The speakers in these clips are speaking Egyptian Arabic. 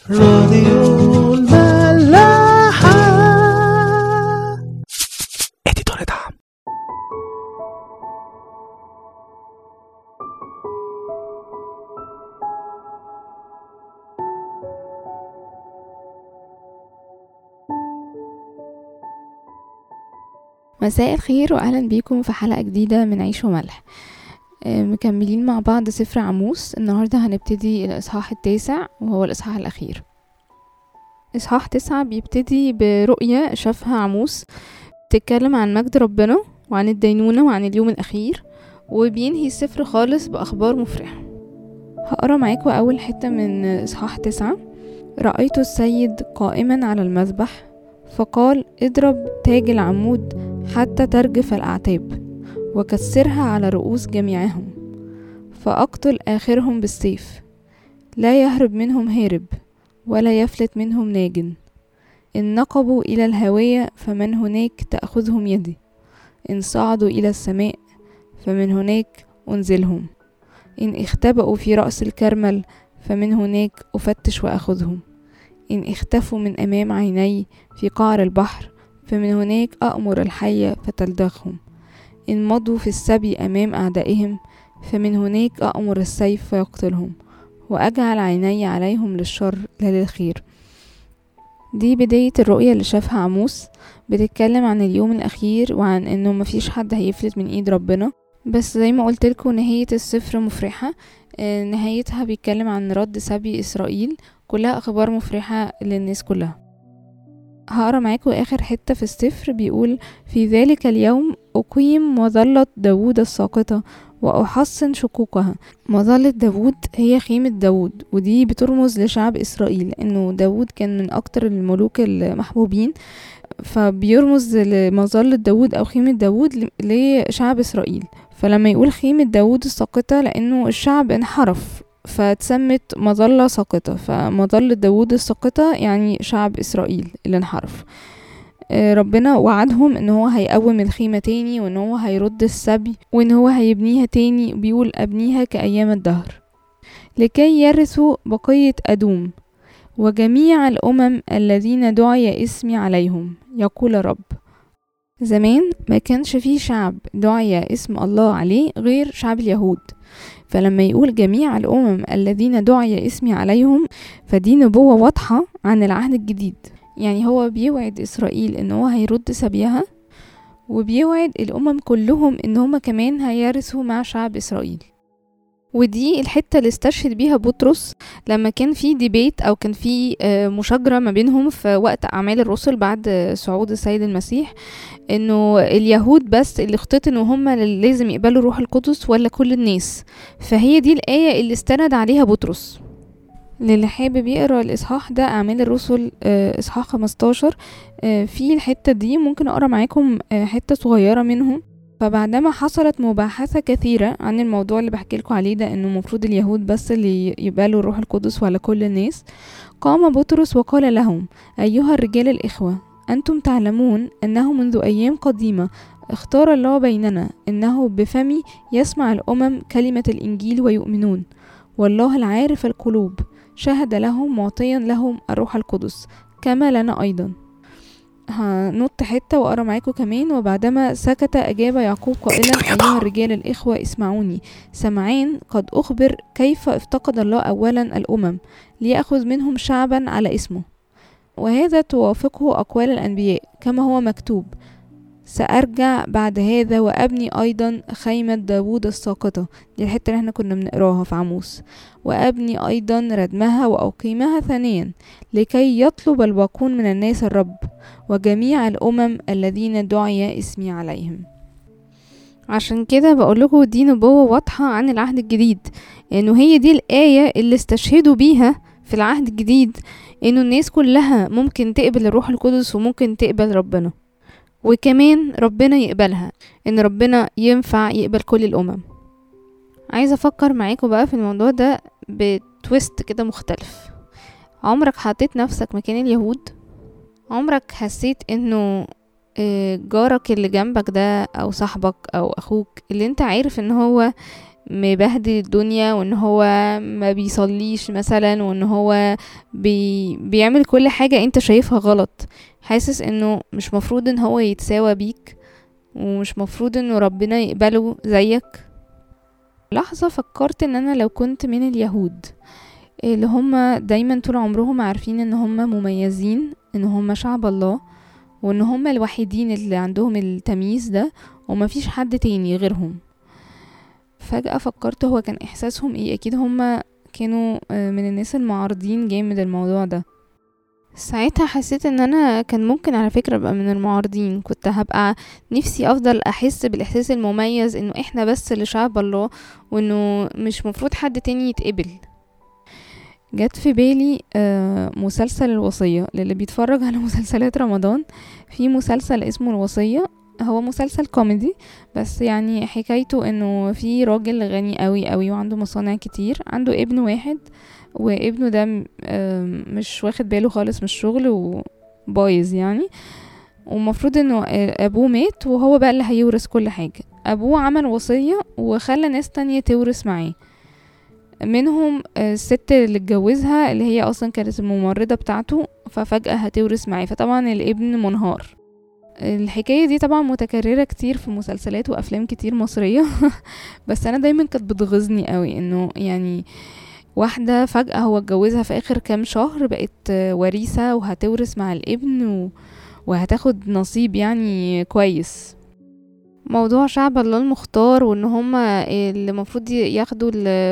راديو الملاحة اديتور دعم مساء الخير واهلا بيكم في حلقه جديده من عيش وملح آه، مكملين مع بعض سفر عموس النهارده هنبتدي الاصحاح التاسع وهو الاصحاح الاخير اصحاح تسعة بيبتدي برؤية شافها عموس بتتكلم عن مجد ربنا وعن الدينونة وعن اليوم الأخير وبينهي السفر خالص بأخبار مفرحة هقرا معاكم أول حتة من إصحاح تسعة رأيت السيد قائما على المذبح فقال اضرب تاج العمود حتى ترجف الأعتاب وكسرها على رؤوس جميعهم فأقتل آخرهم بالسيف لا يهرب منهم هارب ولا يفلت منهم ناج إن نقبوا إلى الهاوية فمن هناك تأخذهم يدي إن صعدوا إلى السماء فمن هناك أنزلهم إن اختبأوا في رأس الكرمل فمن هناك أفتش وأخذهم إن اختفوا من أمام عيني في قعر البحر فمن هناك أأمر الحية فتلدغهم إن مضوا في السبي أمام أعدائهم فمن هناك أأمر السيف فيقتلهم وأجعل عيني عليهم للشر لا للخير دي بداية الرؤية اللي شافها عموس بتتكلم عن اليوم الأخير وعن إنه مفيش حد هيفلت من إيد ربنا بس زي ما قلتلكوا نهاية السفر مفرحة آه، نهايتها بيتكلم عن رد سبي إسرائيل كلها أخبار مفرحة للناس كلها هقرا معاكم آخر حتة في السفر بيقول في ذلك اليوم أقيم مظلة داوود الساقطة وأحصن شقوقها مظلة داوود هي خيمة داوود ودي بترمز لشعب إسرائيل لأنه داوود كان من أكتر الملوك المحبوبين فبيرمز لمظلة داوود أو خيمة داوود ل- لشعب إسرائيل فلما يقول خيمة داوود الساقطة لأنه الشعب انحرف فاتسمت مظلة ساقطة فمظلة داوود الساقطة يعني شعب إسرائيل اللي انحرف آه، ربنا وعدهم ان هو هيقوم الخيمة تاني وان هو هيرد السبي وان هو هيبنيها تاني بيقول ابنيها كأيام الدهر لكي يرثوا بقية أدوم وجميع الأمم الذين دعي اسمي عليهم يقول رب زمان ما كانش فيه شعب دعي اسم الله عليه غير شعب اليهود فلما يقول جميع الأمم الذين دعي اسمي عليهم فدي نبوة واضحة عن العهد الجديد يعني هو بيوعد إسرائيل إن هو هيرد سبيها وبيوعد الأمم كلهم إن هما كمان هيرثوا مع شعب إسرائيل ودي الحتة اللي استشهد بيها بطرس لما كان في ديبيت أو كان في آه، مشاجرة ما بينهم في وقت أعمال الرسل بعد آه، صعود السيد المسيح إنه اليهود بس اللي اختتنوا هم اللي لازم يقبلوا الروح القدس ولا كل الناس فهي دي الآية اللي استند عليها بطرس للي حابب يقرا الاصحاح ده اعمال الرسل آه، اصحاح 15 آه، في الحته دي ممكن اقرا معاكم آه، حته صغيره منهم فبعدما حصلت مباحثة كثيرة عن الموضوع اللي بحكي لكم عليه ده انه المفروض اليهود بس اللي يقبلوا الروح القدس ولا كل الناس قام بطرس وقال لهم ايها الرجال الاخوة انتم تعلمون انه منذ ايام قديمة اختار الله بيننا انه بفمي يسمع الامم كلمة الانجيل ويؤمنون والله العارف القلوب شهد لهم معطيا لهم الروح القدس كما لنا أيضا هنط حتة وأقرأ معاكم كمان وبعدما سكت أجاب يعقوب قائلا أيها الرجال الإخوة اسمعوني سمعان قد أخبر كيف افتقد الله أولا الأمم ليأخذ منهم شعبا على اسمه وهذا توافقه أقوال الأنبياء كما هو مكتوب سأرجع بعد هذا وأبني أيضا خيمة داوود الساقطة دي الحتة اللي احنا كنا بنقراها في عموس وأبني أيضا ردمها وأقيمها ثانيا لكي يطلب الباقون من الناس الرب وجميع الأمم الذين دعي اسمي عليهم عشان كده بقولكوا دي نبوة واضحة عن العهد الجديد انه هي دي الآية اللي استشهدوا بيها في العهد الجديد انه الناس كلها ممكن تقبل الروح القدس وممكن تقبل ربنا وكمان ربنا يقبلها ان ربنا ينفع يقبل كل الامم عايزه افكر معاكم بقى في الموضوع ده بتويست كده مختلف عمرك حطيت نفسك مكان اليهود عمرك حسيت انه آه، جارك اللي جنبك ده او صاحبك او اخوك اللي انت عارف ان هو مبهدل الدنيا وان هو ما بيصليش مثلا وان هو بي بيعمل كل حاجة انت شايفها غلط حاسس انه مش مفروض ان هو يتساوى بيك ومش مفروض انه ربنا يقبله زيك لحظة فكرت ان انا لو كنت من اليهود اللي هم دايما طول عمرهم عارفين ان هم مميزين ان هم شعب الله وان هم الوحيدين اللي عندهم التمييز ده ومفيش حد تاني غيرهم فجأة فكرت هو كان احساسهم ايه اكيد هم كانوا من الناس المعارضين جامد الموضوع ده ساعتها حسيت ان انا كان ممكن على فكرة ابقى من المعارضين كنت هبقى نفسي افضل احس بالاحساس المميز انه احنا بس اللي شعب الله وانه مش مفروض حد تاني يتقبل جت في بالي مسلسل الوصية للي بيتفرج على مسلسلات رمضان في مسلسل اسمه الوصية هو مسلسل كوميدي بس يعني حكايته انه في راجل غني قوي قوي وعنده مصانع كتير عنده ابن واحد وابنه ده مش واخد باله خالص من الشغل وبايظ يعني ومفروض انه ابوه مات وهو بقى اللي هيورث كل حاجة ابوه عمل وصية وخلى ناس تانية تورث معاه منهم الست اللي اتجوزها اللي هي اصلا كانت الممرضة بتاعته ففجأة هتورث معاه فطبعا الابن منهار الحكاية دي طبعا متكررة كتير في مسلسلات وافلام كتير مصرية بس انا دايما كانت بتغيظني قوي انه يعني واحدة فجأة هو اتجوزها في اخر كام شهر بقت وريثة وهتورث مع الابن و... وهتاخد نصيب يعني كويس موضوع شعب الله المختار وان هما اللي المفروض ياخدوا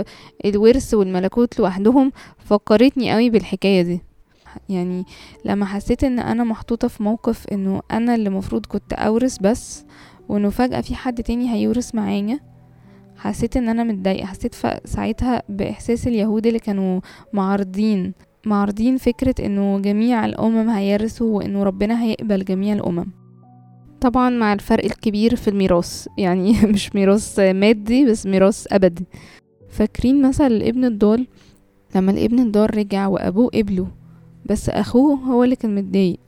الورث والملكوت لوحدهم فكرتني قوي بالحكاية دي يعني لما حسيت ان انا محطوطة في موقف انه انا اللي مفروض كنت اورث بس وانه فجأة في حد تاني هيورث معايا حسيت ان انا متضايقة حسيت ساعتها باحساس اليهود اللي كانوا معارضين معارضين فكرة انه جميع الامم هيرثوا وانه ربنا هيقبل جميع الامم طبعا مع الفرق الكبير في الميراث يعني مش ميراث مادي بس ميراث ابدي فاكرين مثلا الابن الضال لما الابن الضال رجع وابوه قبله بس اخوه هو اللي كان متضايق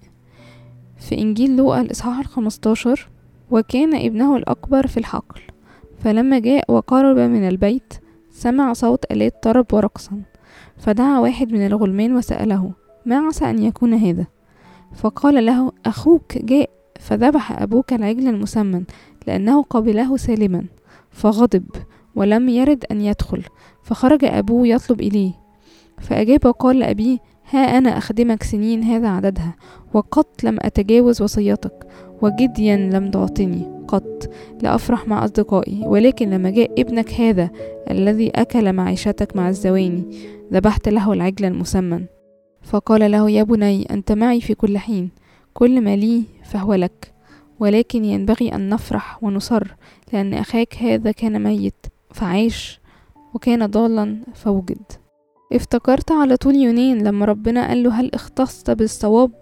في انجيل لوقا الاصحاح الخمستاشر وكان ابنه الاكبر في الحقل فلما جاء وقرب من البيت سمع صوت آلات طرب ورقصا فدعا واحد من الغلمان وسأله ما عسى أن يكون هذا فقال له أخوك جاء فذبح أبوك العجل المسمن لأنه قبله سالما فغضب ولم يرد أن يدخل فخرج أبوه يطلب إليه فأجاب وقال لأبيه ها أنا أخدمك سنين هذا عددها وقط لم أتجاوز وصيتك وجديا لم تعطني قط لأفرح مع أصدقائي ولكن لما جاء ابنك هذا الذي أكل معيشتك مع الزواني ذبحت له العجل المسمن فقال له يا بني أنت معي في كل حين كل ما لي فهو لك ولكن ينبغي أن نفرح ونصر لأن أخاك هذا كان ميت فعاش وكان ضالا فوجد افتكرت على طول يونين لما ربنا قال له هل اختصت بالصواب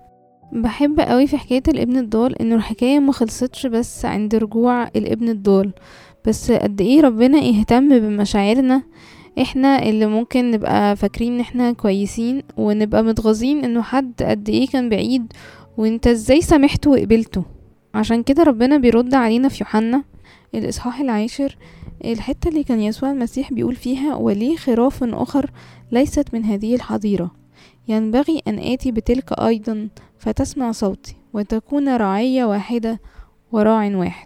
بحب قوي في حكاية الابن الضال انه الحكاية ما خلصتش بس عند رجوع الابن الضال بس قد ايه ربنا اهتم بمشاعرنا احنا اللي ممكن نبقى فاكرين ان احنا كويسين ونبقى متغاظين انه حد قد ايه كان بعيد وانت ازاي سامحته وقبلته عشان كده ربنا بيرد علينا في يوحنا الاصحاح العاشر الحتة اللي كان يسوع المسيح بيقول فيها ولي خراف اخر ليست من هذه الحظيرة ينبغي ان اتي بتلك ايضا فتسمع صوتي وتكون رعية واحدة وراع واحد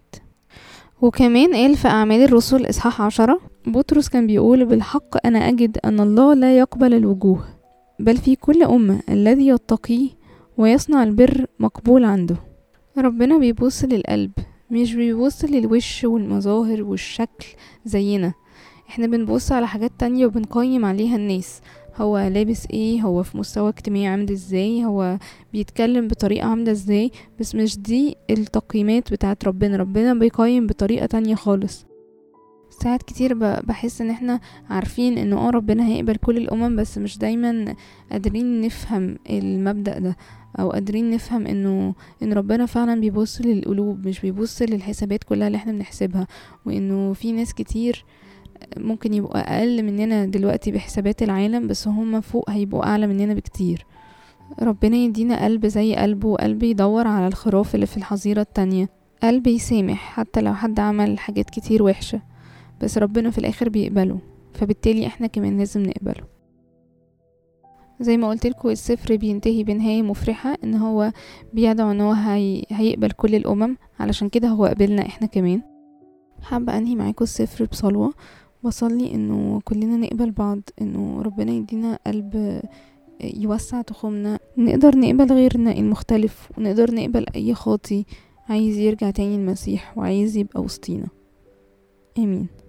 وكمان قال في أعمال الرسل إصحاح عشرة بطرس كان بيقول بالحق أنا أجد أن الله لا يقبل الوجوه بل في كل أمة الذي يتقيه ويصنع البر مقبول عنده ربنا بيبص للقلب مش بيبص للوش والمظاهر والشكل زينا احنا بنبص على حاجات تانية وبنقيم عليها الناس هو لابس ايه هو في مستوى اجتماعي عامل ازاي هو بيتكلم بطريقة عاملة ازاي بس مش دي التقييمات بتاعت ربنا ربنا بيقيم بطريقة تانية خالص ساعات كتير بحس ان احنا عارفين ان اه ربنا هيقبل كل الامم بس مش دايما قادرين نفهم المبدأ ده او قادرين نفهم انه ان ربنا فعلا بيبص للقلوب مش بيبص للحسابات كلها اللي احنا بنحسبها وانه في ناس كتير ممكن يبقوا اقل مننا دلوقتي بحسابات العالم بس هم فوق هيبقوا اعلى مننا بكتير ربنا يدينا قلب زي قلبه وقلب يدور على الخراف اللي في الحظيرة التانية قلب يسامح حتى لو حد عمل حاجات كتير وحشة بس ربنا في الاخر بيقبله فبالتالي احنا كمان لازم نقبله زي ما قلت لكم السفر بينتهي بنهاية مفرحة ان هو بيدعو ان هو هي... هيقبل كل الامم علشان كده هو قبلنا احنا كمان حابة انهي معاكم السفر بصلوة بصلي انه كلنا نقبل بعض انه ربنا يدينا قلب يوسع تخومنا نقدر نقبل غيرنا المختلف ونقدر نقبل اي خاطي عايز يرجع تاني المسيح وعايز يبقى وسطينا امين